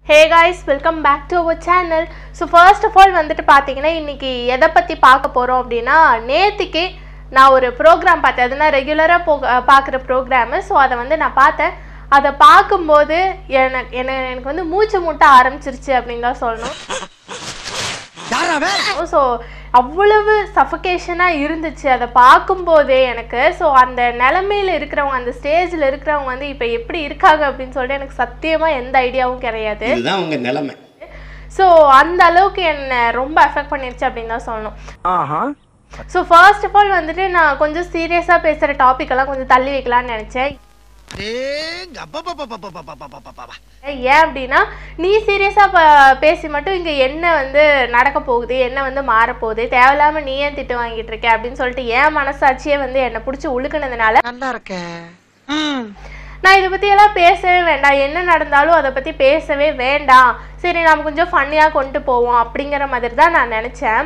hey guys welcome back to our channel so first of all வந்துட்டு பார்த்தீங்கன்னா இன்னைக்கு எதை பற்றி பார்க்க போகிறோம் அப்படின்னா நேத்திக்கு நான் ஒரு ப்ரோக்ராம் பார்த்தேன் அது நான் ரெகுலராக போ பார்க்குற ப்ரோக்ராமு ஸோ அதை வந்து நான் பார்த்தேன் அதை பார்க்கும்போது எனக்கு எனக்கு எனக்கு வந்து மூச்சு முட்ட ஆரம்பிச்சிருச்சு அப்படின்னு தான் சொல்லணும் ஸோ அவ்வளவு சஃபகேஷனாக இருந்துச்சு அதை பார்க்கும்போதே எனக்கு ஸோ அந்த நிலமையில இருக்கிறவங்க அந்த ஸ்டேஜில் இருக்கிறவங்க வந்து இப்போ எப்படி இருக்காங்க அப்படின்னு சொல்லிட்டு எனக்கு சத்தியமாக எந்த ஐடியாவும் கிடையாது இதுதான் உங்க நிலைமை ஸோ அந்த அளவுக்கு என்னை ரொம்ப அஃபெக்ட் பண்ணிருச்சு அப்படின்னு தான் சொல்லணும் ஸோ ஃபர்ஸ்ட் ஆஃப் ஆல் வந்துட்டு நான் கொஞ்சம் சீரியஸாக பேசுகிற டாபிக் எல்லாம் கொஞ்சம் தள்ளி வைக்கலாம்னு நினச்சேன் ஏன் அப்படின்னா நீ சீரியஸாக பேசி மட்டும் இங்கே என்ன வந்து நடக்க போகுது என்ன வந்து மாறப்போகுது தேவையில்லாமல் நீ ஏன் திட்டு வாங்கிட்டு இருக்க அப்படின்னு சொல்லிட்டு என் மனசாட்சியே வந்து என்னை பிடிச்சி உழுக்குனதுனால நல்லா இருக்க நான் இதை பற்றி எல்லாம் பேசவே வேண்டாம் என்ன நடந்தாலும் அதை பற்றி பேசவே வேண்டாம் சரி நம்ம கொஞ்சம் ஃபன்னியாக கொண்டு போவோம் அப்படிங்கிற மாதிரி தான் நான் நினச்சேன்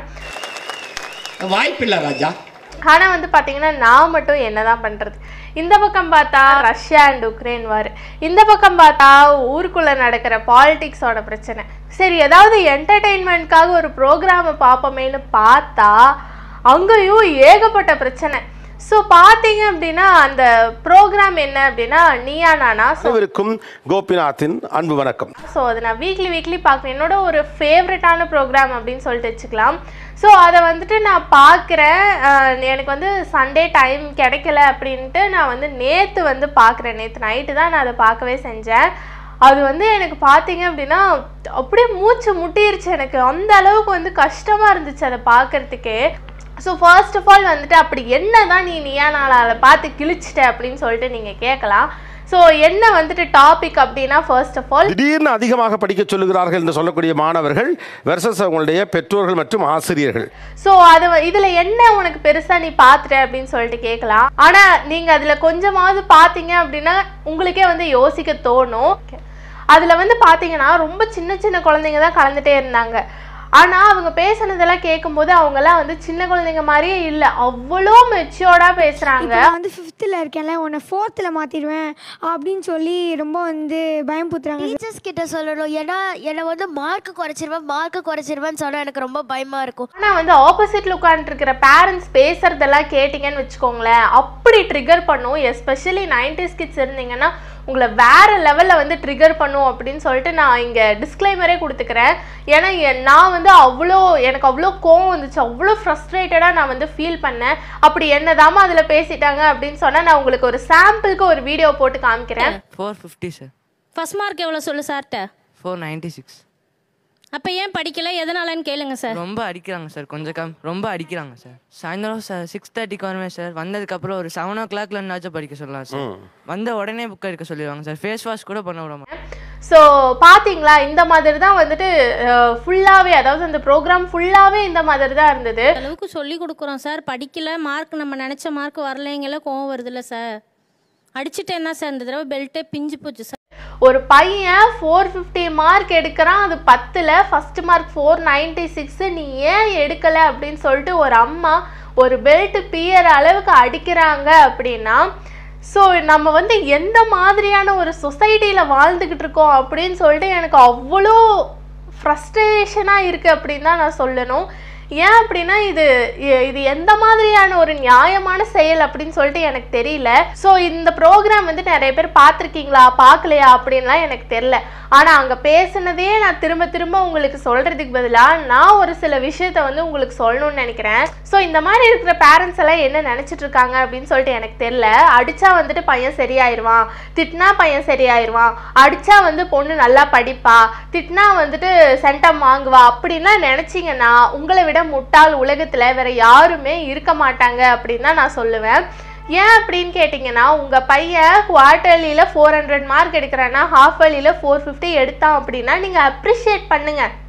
வாய்ப்பில்லை ராஜா ஆனால் வந்து பார்த்தீங்கன்னா நான் மட்டும் என்னதான் பண்ணுறது இந்த பக்கம் பார்த்தா ரஷ்யா அண்ட் உக்ரைன் வார் இந்த பக்கம் பார்த்தா ஊருக்குள்ளே நடக்கிற பாலிடிக்ஸோட பிரச்சனை சரி ஏதாவது என்டர்டெயின்மெண்ட்காக ஒரு ப்ரோக்ராமை பார்ப்போமேன்னு பார்த்தா அங்கேயும் ஏகப்பட்ட பிரச்சனை ஸோ பார்த்தீங்க அப்படின்னா அந்த ப்ரோக்ராம் என்ன அப்படின்னா நீயா நானா ஸோ அனைவருக்கும் கோபிநாத்தின் அன்பு வணக்கம் ஸோ அதை நான் வீக்லி வீக்லி பார்க்குறேன் என்னோட ஒரு ஃபேவரட்டான ப்ரோக்ராம் அப்படின்னு சொல்லிட்டு வச்சுக்கலாம் ஸோ அதை வந்துட்டு நான் பார்க்குறேன் எனக்கு வந்து சண்டே டைம் கிடைக்கல அப்படின்ட்டு நான் வந்து நேற்று வந்து பார்க்குறேன் நேற்று நைட்டு தான் நான் அதை பார்க்கவே செஞ்சேன் அது வந்து எனக்கு பார்த்தீங்க அப்படின்னா அப்படியே மூச்சு முட்டிருச்சு எனக்கு அந்த அளவுக்கு வந்து கஷ்டமாக இருந்துச்சு அதை பார்க்கறதுக்கே ஸோ ஃபர்ஸ்ட் ஆஃப் ஆல் வந்துட்டு அப்படி என்ன தான் நீ நீயா நாளால் பார்த்து கிழிச்சிட்ட அப்படின்னு சொல்லிட்டு நீங்கள் கேட்கலாம் ஸோ என்ன வந்துட்டு டாபிக் அப்படின்னா ஃபர்ஸ்ட் ஆஃப் ஆல் திடீர்னு அதிகமாக படிக்க சொல்லுகிறார்கள் என்று சொல்லக்கூடிய மாணவர்கள் வெர்சஸ் அவங்களுடைய பெற்றோர்கள் மற்றும் ஆசிரியர்கள் ஸோ அது வ- இதுல என்ன உனக்கு பெருசா நீ பார்த்துட்ட அப்படின்னு சொல்லிட்டு கேட்கலாம் ஆனா நீங்க அதுல கொஞ்சமாவது பார்த்தீங்க அப்படின்னா உங்களுக்கே வந்து யோசிக்க தோணும் அதுல வந்து பாத்தீங்கன்னா ரொம்ப சின்ன சின்ன குழந்தைங்க தான் கலந்துட்டே இருந்தாங்க ஆனா அவங்க பேசுனதெல்லாம் கேட்கும்போது அவங்கெல்லாம் வந்து சின்ன குழந்தைங்க மாதிரியே இல்லை அவ்வளோ மெச்சோர்டா பேசுறாங்க இப்போ நான் வந்து ஃபிஃப்த்தில் இருக்கேன்ல உன்னை ஃபோர்த்தில் மாற்றிடுவேன் அப்படின்னு சொல்லி ரொம்ப வந்து பயம் புத்துறாங்க டீச்சர்ஸ் கிட்ட சொல்லணும் ஏன்னா என்னை வந்து மார்க் குறைச்சிருவேன் மார்க் குறைச்சிருவேன்னு சொன்னா எனக்கு ரொம்ப பயமா இருக்கும் ஆனா வந்து ஆப்போசிட்ல உட்காந்துருக்கிற பேரண்ட்ஸ் பேசுறதெல்லாம் கேட்டிங்கன்னு வச்சுக்கோங்களேன் அப்படி ட்ரிகர் பண்ணும் எஸ்பெஷலி நைன்டிஸ் கிட்ஸ் இருந்தீங்கன்னா உங்களை வேற லெவல்ல வந்து ட்ரிகர் பண்ணும் அப்படின்னு சொல்லிட்டு நான் இங்க டிஸ்க்ளைமரே கொடுத்துக்கிறேன் ஏன்னா என்- நான் வந்து அவ்வளோ எனக்கு அவ்வளோ கோவம் வந்துச்சு அவ்வளோ ஃப்ரஸ்ட்ரேட்டடாக நான் வந்து ஃபீல் பண்ணேன் அப்படி என்னதாம்மா அதில் பேசிட்டாங்க அப்படின்னு சொன்னா நான் உங்களுக்கு ஒரு சாம்பிளுக்கு ஒரு வீடியோ போட்டு காமிக்கிறேன் four fifty sir first mark எவ்வளோ சொல்லு சார்கிட்ட ஃபோர் நைன்டி சிக்ஸ் அப்போ ஏன் படிக்கல எதனாலன்னு கேளுங்க சார் ரொம்ப அடிக்கிறாங்க சார் கொஞ்சம் கம் ரொம்ப அடிக்கிறாங்க சார் சாயந்தரம் சார் சிக்ஸ் தேர்ட்டிக்கு வருவேன் சார் வந்ததுக்கப்புறம் ஒரு செவன் ஓ கிளாக்ல என்னாச்சும் படிக்க சொல்லலாம் சார் வந்த உடனே புக் எடுக்க சொல்லிடுவாங்க சார் ஃபேஸ் வாஷ் கூட பண்ண விட மாட்டாங்க ஸோ பார்த்தீங்களா இந்த மாதிரி தான் வந்துட்டு ஃபுல்லாகவே அதாவது அந்த ப்ரோக்ராம் ஃபுல்லாகவே இந்த மாதிரி தான் இருந்தது அளவுக்கு சொல்லி கொடுக்குறோம் சார் படிக்கல மார்க் நம்ம நினச்ச மார்க் வரலைங்கள கோவம் வருதுல்ல சார் அடிச்சுட்டு என்ன சார் இந்த தடவை பெல்ட்டே பிஞ்சு போச்சு சார் ஒரு பையன் ஃபோர் ஃபிஃப்டி மார்க் எடுக்கிறான் அது பத்தில் first mark four ninety six நீ ஏன் எடுக்கலை அப்படின்னு சொல்லிட்டு ஒரு அம்மா ஒரு பெல்ட் பியற அளவுக்கு அடிக்கிறாங்க அப்படின்னா ஸோ நம்ம வந்து எந்த மாதிரியான ஒரு சொசைட்டியில் வாழ்ந்துக்கிட்டு இருக்கோம் அப்படின்னு சொல்லிட்டு எனக்கு அவ்வளோ ஃப்ரஸ்ட்ரேஷனாக இருக்குது அப்படின்னு தான் நான் சொல்லணும் ஏன் அப்படின்னா இது இ- இது எந்த மாதிரியான ஒரு நியாயமான செயல் அப்படின்னு சொல்லிட்டு எனக்கு தெரியல ஸோ இந்த ப்ரோக்ராம் வந்து நிறைய பேர் பார்த்துருக்கீங்களா பார்க்கலையா அப்படின்லாம் எனக்கு தெரியல ஆனால் அங்கே பேசுனதே நான் திரும்ப திரும்ப உங்களுக்கு சொல்கிறதுக்கு பதிலாக நான் ஒரு சில விஷயத்த வந்து உங்களுக்கு சொல்லணும்னு நினைக்கிறேன் ஸோ இந்த மாதிரி இருக்கிற பேரண்ட்ஸ் எல்லாம் என்ன நினச்சிட்டு இருக்காங்க அப்படின்னு சொல்லிட்டு எனக்கு தெரியல அடித்தா வந்துட்டு பையன் சரியாயிருவான் திட்டினா பையன் சரியாயிருவான் அடித்தா வந்து பொண்ணு நல்லா படிப்பா திட்டினா வந்துட்டு சென்டம் வாங்குவா அப்படின்லாம் நினச்சிங்கன்னா உங்களை விட முட்டாள் உலகத்தில் வேற யாருமே இருக்க மாட்டாங்க அப்படின்னு தான் நான் சொல்லுவேன் ஏன் அப்படின்னு கேட்டிங்கன்னா உங்கள் பையன் குவார்டர்லியில் ஃபோர் ஹண்ட்ரட் மார்க் எடுக்கிறான்னா ஹாஃப் இயர்லியில் ஃபோர் ஃபிஃப்டி எடுத்தான் அப்படின்னா நீங்கள் அப்ரிஷியேட் பண்ணுங்கள்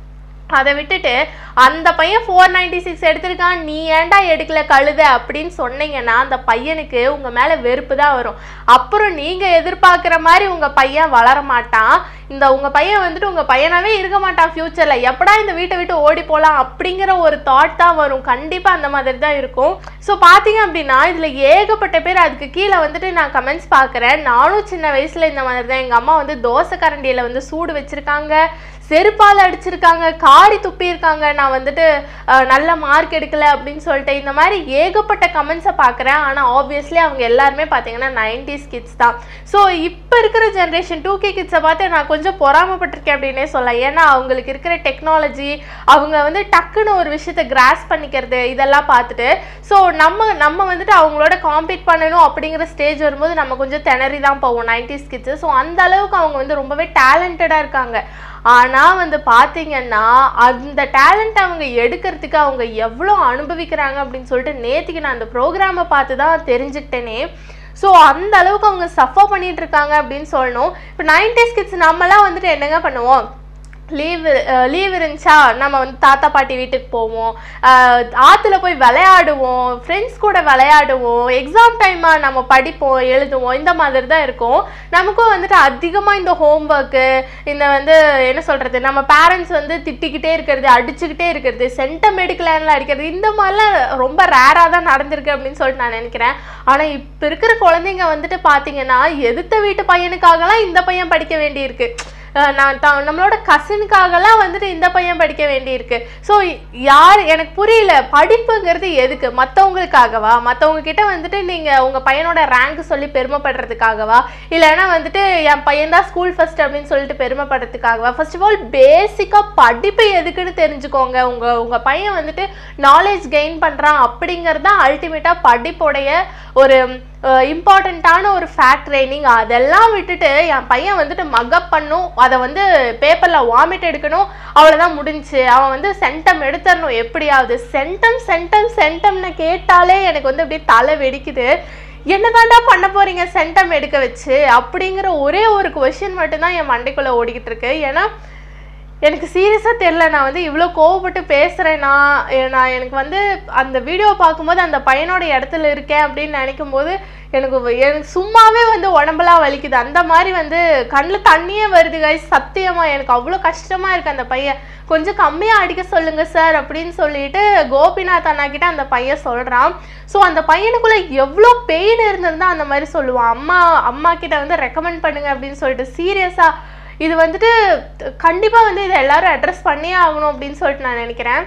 அதை விட்டுட்டு அந்த பையன் ஃபோர் நைன்டி சிக்ஸ் எடுத்திருக்கான் நீ ஏன்டா எடுக்கல கழுத அப்படின்னு சொன்னீங்கன்னா அந்த பையனுக்கு உங்கள் மேலே வெறுப்பு தான் வரும் அப்புறம் நீங்கள் எதிர்பார்க்குற மாதிரி உங்கள் பையன் வளர மாட்டான் இந்த உங்கள் பையன் வந்துட்டு உங்கள் பையனாவே இருக்க மாட்டான் ஃப்யூச்சரில் எப்படா இந்த வீட்டை விட்டு ஓடி போகலாம் அப்படிங்கிற ஒரு தாட் தான் வரும் கண்டிப்பாக அந்த மாதிரி தான் இருக்கும் ஸோ பார்த்தீங்க அப்படின்னா இதில் ஏகப்பட்ட பேர் அதுக்கு கீழே வந்துட்டு நான் கமெண்ட்ஸ் பார்க்குறேன் நானும் சின்ன வயசில் இந்த மாதிரி தான் எங்கள் அம்மா வந்து தோசை கரண்டியில் வந்து சூடு வச்சுருக்காங்க செருப்பால் அடிச்சிருக்காங்க காரி துப்பியிருக்காங்க நான் வந்துட்டு அஹ், நல்ல மார்க் எடுக்கல அப்படின்னு சொல்லிட்டு இந்த மாதிரி ஏகப்பட்ட கமெண்ட்ஸை பார்க்குறேன் ஆனால் ஆப்வியஸ்லி அவங்க எல்லாருமே பார்த்தீங்கன்னா நைன்டிஸ் கிட்ஸ் தான் ஸோ இப்போ இருக்கிற ஜென்ரேஷன் டூ கே கிட்ஸை பார்த்து நான் கொஞ்சம் பொறாமப்பட்டிருக்கேன் அப்படின்னே சொல்லலாம் ஏன்னா அவங்களுக்கு இருக்கிற டெக்னாலஜி அவங்க வந்து டக்குன்னு ஒரு விஷயத்தை கிராஸ் பண்ணிக்கிறது இதெல்லாம் பார்த்துட்டு ஸோ நம்ம நம்ம வந்துட்டு அவங்களோட காம்பீட் பண்ணணும் அப்படிங்கிற ஸ்டேஜ் வரும்போது நம்ம கொஞ்சம் திணறி தான் போவோம் நைன்டிஸ் கிட்ஸு ஸோ அந்த அளவுக்கு அவங்க வந்து ரொம்பவே டேலண்டடாக இருக்காங்க ஆனால் வந்து பார்த்தீங்கன்னா அந்த டேலண்ட் அவங்க எடுக்கிறதுக்கு அவங்க எவ்வளோ அனுபவிக்கிறாங்க அப்படின்னு சொல்லிட்டு நேற்றுக்கு நான் அந்த ப்ரோக்ராமை பார்த்து தான் தெரிஞ்சுக்கிட்டேனே ஸோ அந்த அளவுக்கு அவங்க சஃபர் பண்ணிட்டு இருக்காங்க அப்படின்னு சொல்லணும் இப்போ நைன்டிஸ் கிட்ஸ் நம்மலாம் வந்துட்டு என்னங்க பண்ணுவோம் லீவ் லீவ் இருந்துச்சா நம்ம வந்து தாத்தா பாட்டி வீட்டுக்கு போவோம் அஹ் ஆத்துல போய் விளையாடுவோம் ஃப்ரெண்ட்ஸ் கூட விளையாடுவோம் எக்ஸாம் டைமா நம்ம படிப்போம் எழுதுவோம் இந்த மாதிரி தான் இருக்கும் நமக்கும் வந்துட்டு அதிகமாக இந்த ஹோம்ஒர்க்கு இந்த வந்து என்ன சொல்றது நம்ம பேரண்ட்ஸ் வந்து திட்டிக்கிட்டே இருக்கிறது அடிச்சுக்கிட்டே இருக்கிறது சென்டம் எடுக்கலான்ல அடிக்கிறது இந்த மாதிரிலாம் ரொம்ப ரேராக தான் நடந்திருக்கு அப்படின்னு சொல்லிட்டு நான் நினைக்கிறேன் ஆனால் இப்போ இருக்கிற குழந்தைங்க வந்துட்டு பார்த்தீங்கன்னா எதிர்த்த வீட்டு பையனுக்காகலாம் இந்த பையன் படிக்க வேண்டியிருக்கு அஹ் நான் த நம்மளோட கசினுக்காகலாம் வந்துட்டு இந்த பையன் படிக்க வேண்டியிருக்கு ஸோ யார் எனக்கு புரியல படிப்புங்கிறது எதுக்கு மற்றவங்களுக்காகவா மற்றவங்க கிட்ட வந்துட்டு நீங்கள் உங்கள் பையனோட ரேங்க் சொல்லி பெருமைப்படுறதுக்காகவா இல்லைன்னா வந்துட்டு என் பையன் தான் ஸ்கூல் ஃபர்ஸ்ட் அப்படின்னு சொல்லிட்டு பெருமைப்படுறதுக்காகவா ஃபர்ஸ்ட் ஆஃப் ஆல் பேசிக்காக படிப்பு எதுக்குன்னு தெரிஞ்சுக்கோங்க உங்கள் உங்கள் பையன் வந்துட்டு நாலேஜ் கெயின் பண்ணுறான் அப்படிங்கிறது தான் அல்டிமேட்டாக படிப்புடைய ஒரு இம்பார்ட்டண்ட்டான ஒரு ஃபேக்ட் ட்ரைனிங் அதெல்லாம் விட்டுட்டு என் பையன் வந்துட்டு மக்கப் பண்ணும் அதை வந்து பேப்பரில் வாமிட் எடுக்கணும் அவ்வளோதான் முடிஞ்சுச்சு அவன் வந்து சென்டம் எடுத்துடணும் எப்படியாவது சென்டம் சென்டம் சென்டம்னு கேட்டாலே எனக்கு வந்து அப்படியே தலை வெடிக்குது என்னதாண்டா பண்ண போறீங்க சென்டம் எடுக்க வச்சு அப்படிங்கிற ஒரே ஒரு கொஷின் மட்டும்தான் என் மண்டைக்குள்ளே ஓடிக்கிட்டு இருக்கு ஏன்னா எனக்கு சீரியஸாக தெரில நான் வந்து இவ்வளோ கோவப்பட்டு பேசுகிறேன்னா நான் எனக்கு வந்து அந்த வீடியோ பார்க்கும்போது அந்த பையனோட இடத்துல இருக்கேன் அப்படின்னு நினைக்கும் போது எனக்கு வ- எனக்கு சும்மாவே வந்து உடம்பெல்லாம் வலிக்குது அந்த மாதிரி வந்து கண்ணில் தண்ணியே வருது guys சத்தியமா எனக்கு அவ்வளோ கஷ்டமாக இருக்குது அந்த பையன் கொஞ்சம் கம்மியாக அடிக்க சொல்லுங்க சார் அப்படின்னு சொல்லிட்டு கோபிநாத் அண்ணா கிட்ட அந்த பையன் சொல்கிறான் ஸோ அந்த பையனுக்குள்ள எவ்வளோ பெயின் இருந்திருந்தா அந்த மாதிரி சொல்லுவான் அம்மா அம்மா கிட்ட வந்து ரெக்கமெண்ட் பண்ணுங்க அப்படின்னு சொல்லிட்டு சீரியஸாக இது வந்துட்டு கண்டிப்பாக வந்து இதை எல்லாரும் அட்ரஸ் பண்ணியே ஆகணும் அப்படின்னு சொல்லிட்டு நான் நினைக்கிறேன்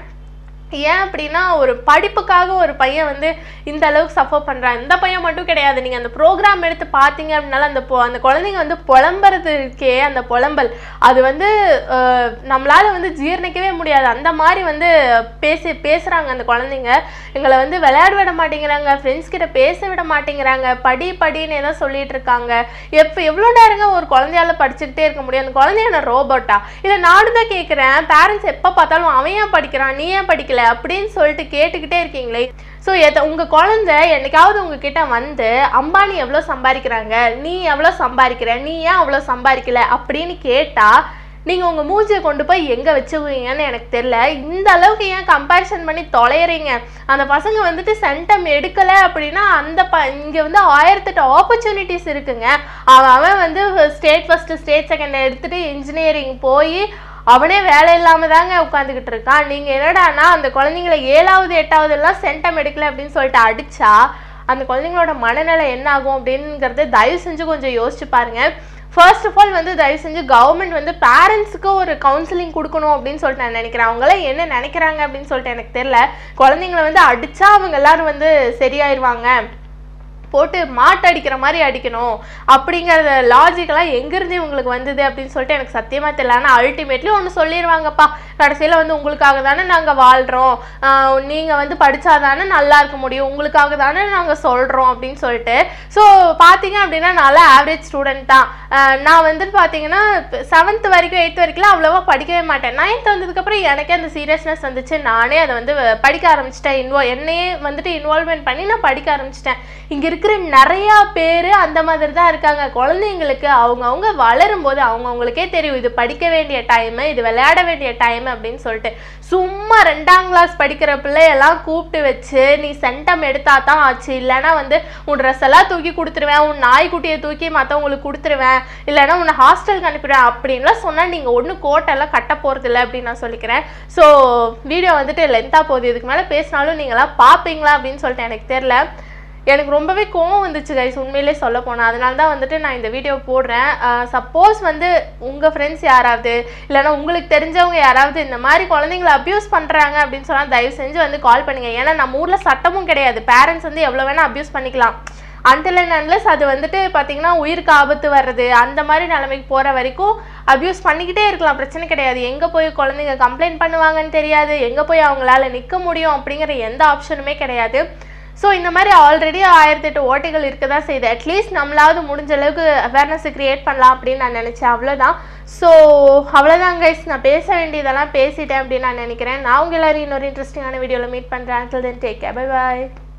ஏன் அப்படின்னா ஒரு படிப்புக்காக ஒரு பையன் வந்து இந்த அளவுக்கு சஃபர் பண்ணுறான் இந்த பையன் மட்டும் கிடையாது நீங்கள் அந்த ப்ரோக்ராம் எடுத்து பார்த்தீங்க அப்படின்னால அந்த பொ- அந்த குழந்தைங்க வந்து புலம்புறது இருக்கே அந்த புலம்பல் அது வந்து அஹ், நம்மளால வந்து ஜீரணிக்கவே முடியாது அந்த மாதிரி வந்து பேசி பேசுகிறாங்க அந்த குழந்தைங்க எங்களை வந்து விளையாட விட மாட்டேங்கிறாங்க ஃப்ரெண்ட்ஸ் கிட்ட பேச விட மாட்டேங்கிறாங்க படி படின்னு ஏதோ சொல்லிட்டு இருக்காங்க எப்போ எவ்வளோ நேரங்க ஒரு குழந்தையால படிச்சுக்கிட்டே இருக்க முடியும் அந்த குழந்தைய என்ன ரோபோட்டா இதை நானும் தான் கேட்குறேன் பேரண்ட்ஸ் எப்போ பார்த்தாலும் அவன் ஏன் படிக்கிறான் நீ ஏன் படிக்கல அப்படின்னு சொல்லிட்டு கேட்டுக்கிட்டே இருக்கீங்களே ஸோ எத உங்கள் குழந்தை என்னைக்காவது உங்ககிட்ட வந்து அம்பானி எவ்வளோ சம்பாதிக்கிறாங்க நீ எவ்வளோ சம்பாதிக்கிற நீ ஏன் அவ்வளோ சம்பாதிக்கல அப்படின்னு கேட்டால் நீங்கள் உங்கள் மூஞ்சியை கொண்டு போய் எங்கே வச்சுக்குவீங்கன்னு எனக்கு தெரில இந்த அளவுக்கு ஏன் கம்பேரிசன் பண்ணி தொலைகிறீங்க அந்த பசங்க வந்துட்டு சென்டம் எடுக்கலை அப்படின்னா அந்த ப இங்கே வந்து ஆயிரத்தெட்டு ஆப்பர்ச்சுனிட்டிஸ் இருக்குங்க அவன் அவன் வந்து ஸ்டேட் ஃபஸ்ட்டு ஸ்டேட் செகண்ட் எடுத்துகிட்டு இன்ஜினியரிங் போய் அவனே வேலை இல்லாமல் தாங்க உட்காந்துக்கிட்டு இருக்கான் நீங்கள் என்னடான்னா அந்த குழந்தைங்கள ஏழாவது எட்டாவது எல்லாம் சென்டம் எடுக்கல அப்படின்னு சொல்லிட்டு அடிச்சா அந்த குழந்தைங்களோட மனநிலை என்ன ஆகும் அப்படிங்கிறத தயவு செஞ்சு கொஞ்சம் யோசிச்சு பாருங்க ஃபர்ஸ்ட் ஆஃப் ஆல் வந்து தயவு செஞ்சு கவர்மெண்ட் வந்து பேரண்ட்ஸுக்கு ஒரு கவுன்சிலிங் கொடுக்கணும் அப்படின்னு சொல்லிட்டு நான் நினைக்கிறேன் அவங்களாம் என்ன நினைக்கிறாங்க அப்படின்னு சொல்லிட்டு எனக்கு தெரியல குழந்தைங்கள வந்து அடிச்சா அவங்க எல்லாரும் வந்து சரியாயிருவாங்க போட்டு மாட்டு அடிக்கிற மாதிரி அடிக்கணும் அப்படிங்கிற லாஜிக்கெல்லாம் எங்கேருந்து இவங்களுக்கு வந்தது அப்படின்னு சொல்லிட்டு எனக்கு சத்தியமாக தெரியல ஆனால் அல்டிமேட்லி ஒன்று சொல்லிடுவாங்கப்பா கடைசியில் வந்து உங்களுக்காக தானே நாங்கள் வாழ்கிறோம் நீங்கள் வந்து படித்தாதானே நல்லா இருக்க முடியும் உங்களுக்காக தானே நாங்கள் சொல்கிறோம் அப்படின்னு சொல்லிட்டு ஸோ பார்த்தீங்க அப்படின்னா நல்லா ஆவரேஜ் ஸ்டூடெண்ட் தான் ஆஹ் நான் வந்துட்டு பார்த்தீங்கன்னா செவன்த் வரைக்கும் எயித் வரைக்கும்லாம் அவ்வளோவா படிக்கவே மாட்டேன் நைன்த் வந்ததுக்கப்புறம் எனக்கே அந்த சீரியஸ்னஸ் வந்துச்சு நானே அதை வந்து படிக்க ஆரம்பிச்சிட்டேன் இன்வால்வ் என்னையே வந்துட்டு இன்வால்வ்மெண்ட் பண்ணி நான் படிக்க ஆரம்பிச்சிட்டேன் இங்கே இருக்கிற இருக்கிற நிறையா பேர் அந்த மாதிரி தான் இருக்காங்க குழந்தைங்களுக்கு அவங்கவுங்க வளரும்போது அவங்கவுங்களுக்கே தெரியும் இது படிக்க வேண்டிய டைமு இது விளையாட வேண்டிய டைம் அப்படின்னு சொல்லிட்டு சும்மா ரெண்டாம் கிளாஸ் படிக்கிற பிள்ளையெல்லாம் கூப்பிட்டு வச்சு நீ சென்டம் எடுத்தா தான் ஆச்சு இல்லைன்னா வந்து உன் ட்ரெஸ் எல்லாம் தூக்கி கொடுத்துருவேன் உன் நாய்க்குட்டியை தூக்கி மற்றவங்களுக்கு கொடுத்துருவேன் இல்லைன்னா உன்னை ஹாஸ்டலுக்கு அனுப்பிடுவேன் அப்படின்லாம் சொன்னால் நீங்கள் ஒன்றும் கோட்டெல்லாம் கட்ட போகிறதில்ல அப்படின்னு நான் சொல்லிக்கிறேன் ஸோ வீடியோ வந்துட்டு லென்த்தாக போகுது இதுக்கு மேலே பேசினாலும் நீங்களாம் பார்ப்பீங்களா அப்படின்னு சொல்லிட்டு எனக்கு தெரில எனக்கு ரொம்பவே கோவம் வந்துச்சு கைஸ் உண்மையிலே சொல்ல போனால் அதனால தான் வந்துட்டு நான் இந்த வீடியோ போடுறேன் சப்போஸ் வந்து உங்கள் ஃப்ரெண்ட்ஸ் யாராவது இல்லைன்னா உங்களுக்கு தெரிஞ்சவங்க யாராவது இந்த மாதிரி குழந்தைங்களை அப்யூஸ் பண்ணுறாங்க அப்படின்னு சொன்னால் தயவு செஞ்சு வந்து கால் பண்ணுங்கள் ஏன்னா நம்ம ஊரில் சட்டமும் கிடையாது பேரண்ட்ஸ் வந்து எவ்வளோ வேணால் அப்யூஸ் பண்ணிக்கலாம் அன்டில் அண்ட் அன்லெஸ் அது வந்துட்டு பார்த்தீங்கன்னா உயிருக்கு ஆபத்து வர்றது அந்த மாதிரி நிலைமைக்கு போகிற வரைக்கும் அப்யூஸ் பண்ணிக்கிட்டே இருக்கலாம் பிரச்சனை கிடையாது எங்கே போய் குழந்தைங்க கம்ப்ளைண்ட் பண்ணுவாங்கன்னு தெரியாது எங்கே போய் அவங்களால நிற்க முடியும் அப்படிங்கிற எந்த ஆப்ஷனுமே கிடையாது ஸோ இந்த மாதிரி ஆல்ரெடி ஆயிரத்தி எட்டு ஓட்டைகள் இருக்க தான் செய்யுது அட்லீஸ்ட் நம்மளாவது முடிஞ்ச அளவுக்கு அவேர்னஸ் கிரியேட் பண்ணலாம் அப்படின்னு நான் நினச்சேன் அவ்வளோதான் ஸோ அவ்வளோதான் கைஸ் நான் பேச வேண்டியதெல்லாம் பேசிட்டேன் அப்படின்னு நான் நினைக்கிறேன் நான் உங்க எல்லாரும் இன்னொரு இன்ட்ரெஸ்டிங்கான வீடியோவில் மீட் பண்ணுறேன் அண்டில் தென் டேக் பை பாய்